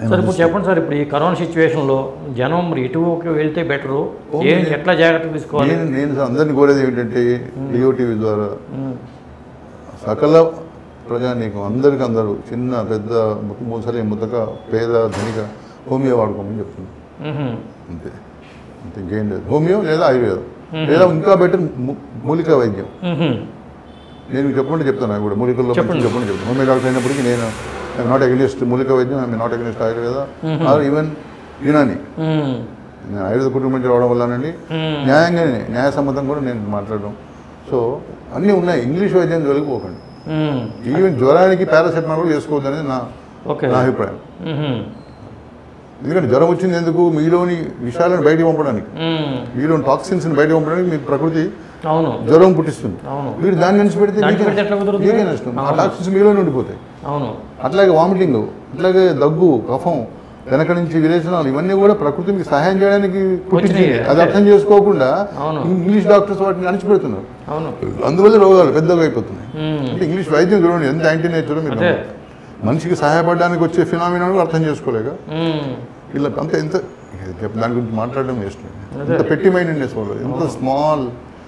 Sir ఇప్పుడు చెప్పండి sir ఇప్పుడు ఈ కరోనా సిచ్యువేషన్లో జనం మరి ఎటువైపు వెళ్తే బెటరు ఏం ఎట్లా జాగ్రత్తలు తీసుకోవాలి నేను నేను అందరినీ కోరేది ఏంటంటే లియో టీవీ ద్వారా ఉమ్, సకల ప్రజానీకం అందరికి అందరూ చిన్న పెద్ద ముక్కు ముసలి ముతక పేద ధనిక హోమియో వాడుకోమని చెప్తున్నాను ఉహుం, అంతే అంతే ఇంకేం లేదు హోమియో లేదా ఆయుర్వేదం లేదా ఇంకా బెటర్ మూలికా వైద్యం ఉహుం, నేను మీకు చెప్పండి చెప్తాను అవి కూడా మూలికల్లో చెప్పండి. చెప్పండి చెప్తాను హోమియో డాక్టర్ అయినప్పటికీ నేను ఐఎమ్ నాట్ అగెనిస్ట్ మూలికా వైద్యం I'm not against Ayurveda or even Unani um, నేను ఆయుర్వేద కుటుంబం నుంచి రావడం వల్లనండి ఉమ్, న్యాయంగానే న్యాయసమ్మతం కూడా నేను మాట్లాడడం సో అన్నీ ఉన్నాయి ఇంగ్లీష్ వైద్యం జోలికిపోకండి ఉమ్, ఈవెన్ జ్వరానికి పారాసెటమాల్ కూడా వేసుకోవద్దు అనేది నా ఓకే నా అభిప్రాయం ఉహుం, ఎందుకంటే జ్వరం వచ్చింది ఎందుకు మీలోని విషయాలను బయటకు పంపడానికి ఉమ్, మీలోని టాక్సిన్స్ని బయటకు పంపడానికి మీ ప్రకృతి అవును జ్వరం పుట్టిస్తుంది అవును మీరు దాన్ని నుంచి పెడితే దాన్ని మీకే- పెడితే ఎట్లా కుదురుతుంది? మీకే నష్టం ఆ అవును. టాక్సిన్స్ మీలోనే ఉండిపోతాయి అవును అట్లాగే వామిటింగ్ అట్లాగే దగ్గు కఫం వెనక నుంచి విరేచనాలు ఇవన్నీ కూడా ప్రకృతి మీకు సహాయం చేయడానికి పుట్టించింది వచ్చినాయి. అది అర్థం చేసుకోకుండా అవును. ఇంగ్లీష్ డాక్టర్స్ వాటిని అణిచిపెడుతున్నారు అవును అందువల్ల రోగాలు పెద్దగా అయిపోతున్నాయి ఉమ్, అంటే ఇంగ్లీష్ వైద్యం చూడండి ఎంత యాంటీ నేచర్ మీరు అదే. నమ్మరు. మనిషికి సహాయపడడానికి వచ్చే ఫినామినా కూడా అర్థం చేసుకోలేక ఉమ్, ఇలా అంత ఎంత ఇది చెప్ప- దాని గురించి మాట్లాడడం వేస్ట్ అదే. ఎంత పెట్టి మైండెడ్నెస్ వాళ్ళు ఎంత స్మాల్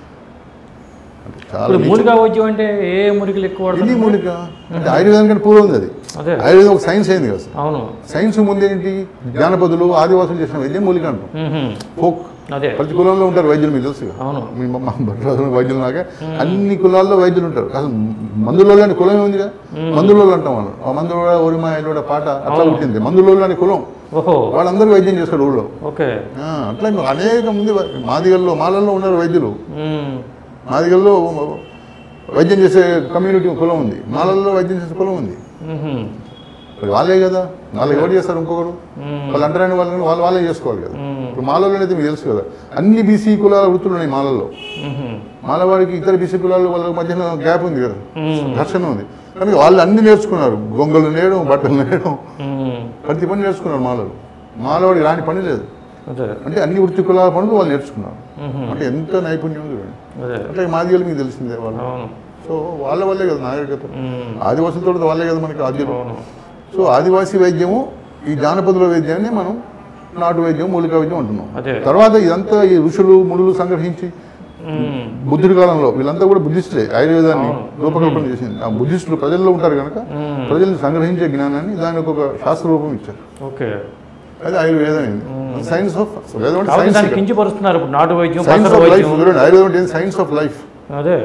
అంటే చాలా ఇప్పుడు మూలికా వైద్యం అంటే ఏ మూలికలు ఎక్కువ ఇది వాడతారు మూలిక అంటే ఆయుర్వేదం కంటే పూర్వం ఉంది అది అదే ఆయుర్వేదం ఒక సైన్స్ అయింది కదా సార్ అవును సైన్స్ ముందేంటి జానపదులు ఆదివాసులు చేసిన వైద్యం మూలిక అంటాం ఉహుం, ఫోక్ అదే ప్రతి కులంలో ఉంటారు వైద్యులు మీకు తెలుసు కదా. అవును మీ మా భద్రాద్రి వైద్యులు నాకే అన్ని కులాల్లో వైద్యులు ఉంటారు అసలు మందులో అని కులం ఏముందిగా మందులో అంటాం వాళ్ళు ఆ మందులో ఒరిమా ఎల్లుడ పాట అట్లా పుట్టింది మందులో అని కులం ఓహో వాళ్ళందరూ వైద్యం చేస్తారు ఊళ్ళో ఓకే ఆ, అట్లా ఇంకా అనేక మంది వై- మాదిగల్లో మాలల్లో ఉన్నారు వైద్యులు ఉమ్, మాదిగల్లో వైద్యం చేసే కమ్యూనిటీ కులం ఉంది మాలల్లో వైద్యం చేసే కులం ఉంది ఉహుం, మరి వాళ్ళే కదా వాళ్ళు ఎవరు చేస్తారు ఇంకొకరు ఉమ్, వాళ్ళు అంటారని వాళ్ళని వాళ్ళు వాళ్ళే చేసుకోవాలి కదా ఉమ్, ఇప్పుడు మాలలో అయితే మీకు తెలుసు కదా అన్ని బీసీ కులాల వృత్తులు ఉన్నాయి మాలల్లో ఉహుం, మాలవాడికి ఇతర బీసీ కులాల వాళ్ళ మధ్యన గ్యాప్ ఉంది కదా ఉమ్, ఘర్షణ ఉంది కానీ వాళ్ళు అన్ని నేర్చుకున్నారు గొంగలు నేయడం బట్టలు నేయడం ఉమ్, ప్రతి పని నేర్చుకున్నారు మాలలు మాలవాడికి రాని పని లేదు అదే అంటే అన్ని వృత్తి కులాల పనులు వాళ్ళు నేర్చుకున్నారు ఉహుం, అంటే ఎంత నైపుణ్యం చూడండి అదే అంటే మాదిగలు మీకు తెలిసిందే వాళ్ళు అవును సో వాళ్ళ వల్లే కదా నాగరికత ఉమ్, ఆదివాసులతో వాళ్ళే కదా మనకి ఆద్యులు అవును సో ఆదివాసీ వైద్యము ఈ జానపదుల వైద్యాన్ని మనం నాటు వైద్యం మూలికా వైద్యం అంటున్నాం అదే తర్వాత ఇదంతా ఈ ఋషులు మునులు సంగ్రహించి ఉమ్, బుద్ధుడి కాలంలో వీళ్ళంతా కూడా బుద్ధిస్టులే ఆయుర్వేదాన్ని అవును. రూపకల్పన చేసింది ఆ బుద్ధిస్టులు ప్రజల్లో ఉంటారు కనుక ఉమ్, ప్రజల్ని సంగ్రహించే జ్ఞానాన్ని దానికి ఒక శాస్త్ర రూపం ఇచ్చారు ఓకే అది ఆయుర్వేదం అయింది సైన్స్ ఆఫ్ వేదం అంటే కాబట్టి సైన్స్ దాన్ని కించపరుస్తున్నారు ఇప్పుడు నాటు వైద్యం సైన్స్ పసర ఆఫ్ లైఫ్ వైద్యం చూడండి ఆయుర్వేదం అంటే సైన్స్ ఆఫ్ లైఫ్ అదే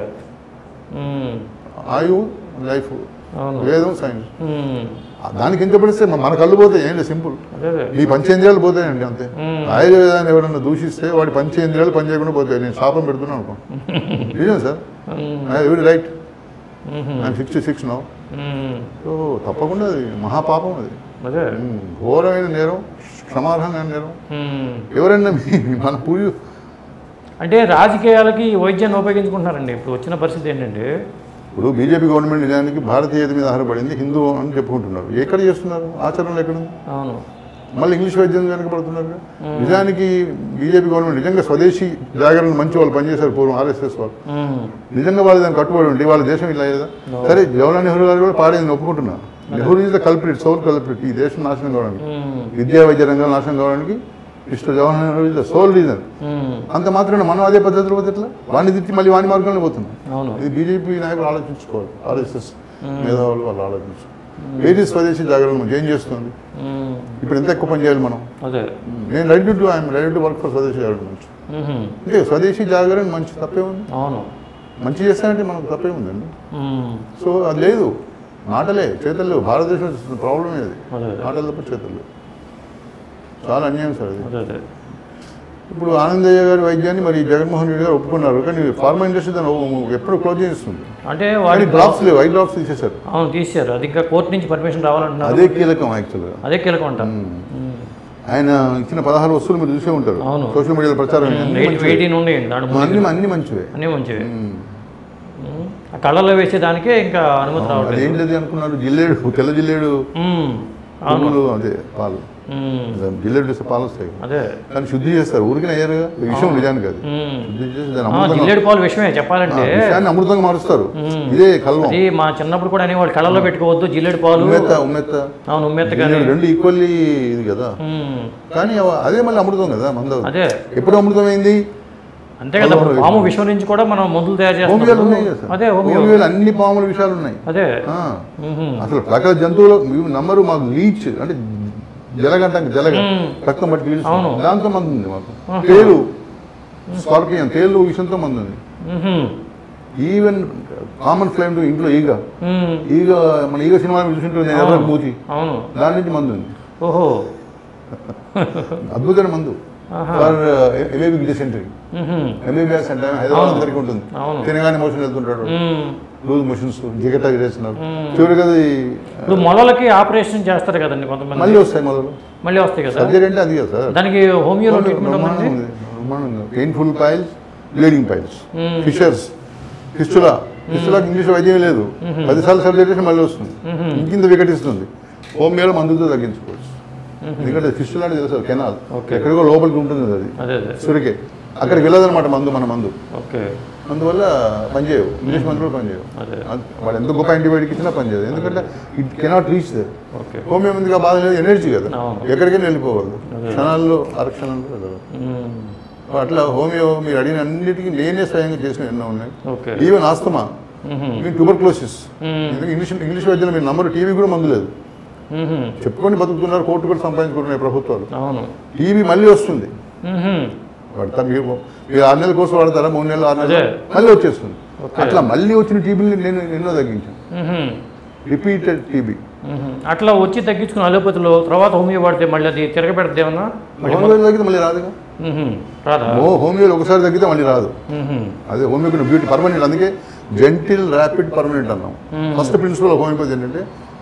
ఉమ్, ఆయువు లైఫ్ అవును వేదం సైన్స్ ఉమ్, దానికి ఎంత పడిస్తే మన కళ్ళు పోతాయి ఏంటి సింపుల్ అదే అదే మీ పంచేంద్రియాలు పోతాయండి అంతే మ్మ్. ఆయుర్వేదాన్ని ఎవరైనా దూషిస్తే వాడి పంచేంద్రియాలు పనిచేయకుండా పోతాయి నేను శాపం పెడుతున్నాను అనుకో నిజం sir um, I very right ఉహుం, I'm sixty six no um, so తప్పకుండా అది మహాపాపం అది అదే మ్మ్. ఘోరమైన నేరం క్షమార్హమైన నేరం ఉమ్. ఎవరైనా మీ- మన పూజ అంటే రాజకీయాలకి ఈ వైద్యాన్ని ఉపయోగించుకుంటున్నారండి ఇప్పుడు వచ్చిన పరిస్థితి ఏంటంటే ఇప్పుడు బీజేపీ గవర్నమెంట్ నిజానికి భారతీయత మీద ఆధారపడింది హిందూ అని చెప్పుకుంటున్నారు ఎక్కడ చేస్తున్నారు ఆచరణలో ఎక్కడ ఉంది అవును మళ్ళీ ఇంగ్లీష్ వైద్యం వెనకబడుతున్నారు నిజానికి బీజేపీ గవర్నమెంట్ నిజంగా స్వదేశీ జాగరణ మంచి వాళ్ళు పనిచేశారు పూర్వం ఆర్ఎస్ఎస్ వాళ్ళు ఉమ్, నిజంగా వాళ్ళు దాన్ని కట్టుబడి ఉండి వాళ్ళ దేశం ఇలా లేదా సరే జవహర్లాల్ నెహ్రూ గారు కూడా పాడేది ఒప్పుకుంటున్నా Nehru is the culprit sole culprit ఈ దేశం నాశనం కావడానికి ఉమ్, విద్యా వైద్య రంగాలు నాశనం కావడానికి mister Jawaharlal Nehru is the sole reason um, అంత మాత్రాన మనం అదే పద్ధతిలో పోతే ఎట్లా వాడిని తిట్టి మళ్ళీ వాని మార్గంలో పోతున్నాం అవును ఇది బీజేపీ నాయకులు ఆలోచించుకోవాలి ఆర్ఎస్ఎస్ మేధావులు వాళ్ళు ఆలోచించుకోవాలి ఏది స్వదేశీ జాగరణ మనం ఏం చేస్తుంది ఉమ్, ఇప్పుడు ఎంత ఎక్కువ పని చేయాలి మనం అదే నేను ready to I'm ready to work for Swadeshi Jagaran మంచి ఉహుం, అంటే స్వదేశీ జాగరణ మంచి తప్పే ఉంది అవును మంచి చేస్తానంటే మనకు తప్పే ఉందండి ఉమ్, సో అది లేదు మాటలే చేతలు లేవు భారతదేశం ప్రాబ్లం అది అదే అదే మాటలు తప్ప చేతలు లేవు చాలా అన్యాయం సార్ అది అదే అదే ఇప్పుడు ఆనందయ్య గారి వైద్యాన్ని మరి జగన్మోహన్ రెడ్డి గారు ఒప్పుకున్నారు కానీ ఫార్మా ఇండస్ట్రీ దాన్ని ఓ- ఎప్పుడు క్లోజ్ చేస్తుంది అంటే కానీ వాడి డ్రాప్స్ లేవు ఐ డ్రాప్స్ తీసేశారు అవును తీశారు అది ఇంకా కోర్టు నుంచి పర్మిషన్ రావాలంటున్నారు అదే కీలకం యాక్చువల్గా అదే కీలకం అంట ఆయన ఇచ్చిన పదహారు వస్తువులు మీరు చూసే ఉంటారు అవును. సోషల్ మీడియాలో ప్రచారం అయింది. అన్ని ఎయిట్ మంచివే. ఎయిటీన్ ఉండేయండి దాంట్లో అన్ని అన్ని మంచివే అన్నీ మంచివి ఉమ్. ఉమ్, ఆ కళ్ళలో వేసేదానికే ఇంకా అనుమతి రావట్లేదు అదేంటిది అనుకున్నారు జిల్లేడు తెల్ల జిల్లేడు ఉమ్, పురుగులు అదే పాలు ఉమ్, జిల్లెడు చేస్తే పాలు వస్తాయి అదే కానీ శుద్ధి చేస్తారు ఊరికనే అయ్యారు ఈ విషయం నిజానికి అది ఉమ్. శుద్ధి చేసి దాన్ని ఆ, అమృతంగా జిల్లేడు పాలు విషయమే చెప్పాలంటే ఆ, విషయాన్ని అమృతంగా మారుస్తారు ఇదే కల్వం అది మా చిన్నప్పుడు కూడా అనేవాళ్ళు కళ్ళలో పెట్టుకోవద్దు జిల్లేడు పాలు ఉమ్మెత్త ఉమ్మెత్త అవును ఉమ్మెత్త కానీ జిల్లేడు రెండు ఈక్వల్లీ ఇది కదా ఉమ్, కానీ అవ- అదే మళ్ళీ అమృతం కదా మందు అదే ఎప్పుడు అమృతమైంది అంతే కదా ఇప్పుడు పాము విషయం నుంచి కూడా మనం మందులు తయారు హోమియోలు ఉన్నాయి చేస్తున్నాం కదా అదే హోమియో హోమియోలు అన్ని పాముల విషయాలు ఉన్నాయి అదే ఆ. ఉహుం. అసలు ప్రకృతి జంతువులు ఇవి నమ్మరు మాకు లీచ్ అంటే జలగంటానికి జలగ రక్తం బట్టి పీలుస్తుంది. దాంతో మంది ఉంది మాకు తేలు స్కార్పియన్ తేలు విషయంతో మంది ఉంది ఉహుం. ఈవెన్ కామన్ ఫ్లేమ్ ఇంట్లో ఈగ ఉమ్, ఈగ మన ఈగ సినిమా చూసింటుంది ఎర్ర మూతి అవును దాని నుంచి మందు ఉంది ఓహో అద్భుతమైన మందు ఫర్ ఎలేబిక్ డిసెంటరీ ఉహుం. ఎంబీబీఎస్ అంటే హైదరాబాద్ అందరికీ ఉంటుంది అవును. తినగానే మోషన్ వెళ్తుంటాడు ఉమ్. లూజ్ మోషన్స్ జిగట చేస్తున్నారు చివరికి అది ఇప్పుడు మొలలకి ఆపరేషన్ చేస్తారు కదండి కొంతమంది మళ్ళీ వస్తాయి మొదలు మళ్ళీ వస్తాయి కదా సర్జరీ అంటే అది కదా సార్ దానికి హోమియోలో ట్రీట్మెంట్ ఉందండి painful piles bleeding piles fissures fistula ఫిస్టులాకి ఇంగ్లీష్ వైద్యం లేదు పదిసార్లు సర్జరీ చేసి మళ్ళీ వస్తుంది ఇంకింత వికటిస్తుంది హోమియోలో మందులతో తగ్గించుకోవచ్చు ఎందుకంటే ఫిస్టులా అంటే తెలుసు కెనాల్ Okay. ఎక్కడికో లోపలికి ఉంటుంది అది అదే అదే సురికే అక్కడికి వెళ్ళదన్నమాట మందు మన మందు ఓకే అందువల్ల పనిచేయవు ఇంగ్లీష్ మందులు పనిచేయవు అదే అది- వాడు ఎంత గొప్ప యాంటీబయాటిక్ ఇచ్చినా పనిచేయదు ఎందుకంటే it cannot reach they okay homeo మందుగా బాధ లేదు ఎనర్జీ కదా అవును. ఎక్కడికైనా వెళ్ళిపోగలదు క్షణాల్లో అరక్షణాల్లో వెళ్ళదు ఉమ్, అట్లా హోమియో మీరు అడిగిన అన్నిటికీ నేనే స్వయంగా చేసిన ఎన్నో ఉన్నాయి ఓకే ఈవెన్ ఆస్తమా ఉహుం. Even tuberculosis hmm. English English వైద్యులు మీరు నంబరు టీవీ కూడా మందు లేదు ఉహుం. చెప్పుకొని బతుకుతున్నారు కోర్టు కూడా సంపాదించుకుంటున్నాయి ప్రభుత్వాలు అవును టీవీ మళ్ళీ వస్తుంది ఉహుం. వాడతారు మీరు మీరు ఆరు నెలల కోసం వాడతారా మూడు నెలలు ఆరు నెలలు అదే. మళ్ళీ వచ్చేస్తుంది ఓకే. అట్లా మళ్ళీ వచ్చిన టీబీని నేను ఎన్నో తగ్గించాను ఉహుం. రిపీటెడ్ టీబీ ఉహుం. అట్లా వచ్చి తగ్గించుకున్న అలోపతిలో తర్వాత హోమియో వాడితే మళ్ళీ అది తిరగబెడితే ఏమన్నా హోమియోలో తగ్గితే మళ్ళీ రాదుగా ఉహుం. రాదా ఓ హోమియోలో ఒకసారి తగ్గితే మళ్ళీ రాదు ఉహుం. అదే హోమియోపతి బ్యూటీ పర్మనెంట్ అందుకే జెంటిల్ ర్యాపిడ్ పర్మనెంట్ అన్నాం ఫస్ట్ ప్రిన్సిపల్ ఆఫ్ హోమియోపతి ఏంటంటే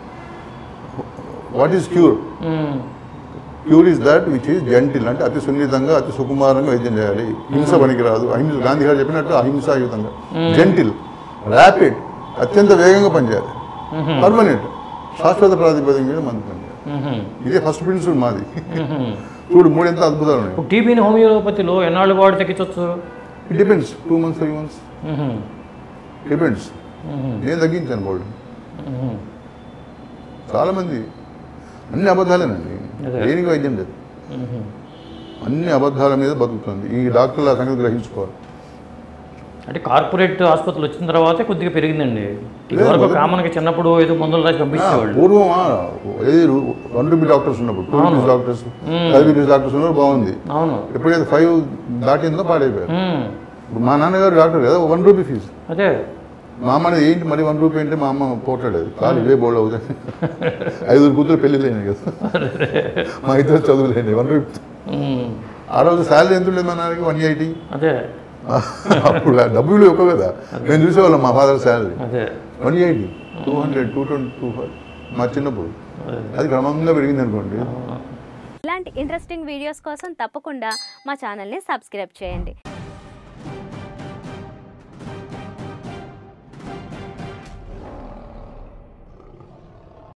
what is cure um. Cure is that which is gentle అంటే అతి సున్నితంగా అతి సుకుమారంగా వైద్యం చేయాలి హింస పనికిరాదు అహింస గాంధీ గారు చెప్పినట్టు అహింసాయుతంగా జెంటిల్ ర్యాపిడ్ అత్యంత వేగంగా పనిచేయాలి పర్మనెంట్ శాశ్వత ప్రాతిపదిక మీద మంది పనిచేయాలి ఉహుం. ఇదే ఫస్ట్ ప్రిన్సిపల్ మాది ఉహుం. చూడు మూడు ఎంత అద్భుతాలు ఉన్నాయి ఇప్పుడు టీబీని హోమియోపతిలో ఎన్నాళ్ళు వాడి తగ్గించవచ్చు it depends two months three months ఉహుం. డిపెండ్స్ ఉహుం. నేను తగ్గించాను బోల్డ్ ఉహుం. చాలామంది అన్ని అబద్ధాలేనండి అదే. దేనికి వైద్యం లేదు ఉహుం. అన్ని అబద్ధాల మీద బతుకుతుంది ఈ డాక్టర్ల సంగతి గ్రహించుకోవాలి అంటే కార్పొరేట్ ఆసుపత్రులు వచ్చిన తర్వాతే కొద్దిగా పెరిగిందండి ఇదివరకు కామన్గా చిన్నప్పుడు ఏదో మందులు రాసి పంపించేవాళ్ళు పూర్వం ఆ, ఏది వన్ రూపీ డాక్టర్స్ ఉన్నప్పుడు two rupees doctors five rupees doctors ఉన్నప్పుడు బాగుంది అవును ఎప్పుడైతే ఫైవ్ దాటిందో పాడైపోయారు ఉమ్. ఇప్పుడు మా నాన్నగారు డాక్టర్ కదా వన్ రూపీ ఫీజు అదే మా అమ్మ అనేది ఏంటి మరి వన్ రూపీ అంటే మా అమ్మ పోట్లాడేది కాదు ఇవే బోల్డ్ అవుతాయి ఐదుగురు కూతురు పెళ్లి లేని కదా మా ఇద్దరు చదువులేని వన్ రూపీ ఉమ్. ఆ రోజు శాలరీ ఎంత ఉండేది మా నాన్నకి వన్ ఎయిటీ అదే అప్పుడు ఆ డబ్బులు ఎక్కువ కదా మేము చూసేవాళ్ళం మా ఫాదర్ శాలరీ అదే one eighty two hundred two twenty two five మా చిన్నప్పుడు అది క్రమంగా పెరిగింది అనుకోండి ఇలాంటి ఇంట్రెస్టింగ్ వీడియోస్ కోసం తప్పకుండా మా ఛానల్ని సబ్స్క్రైబ్ చేయండి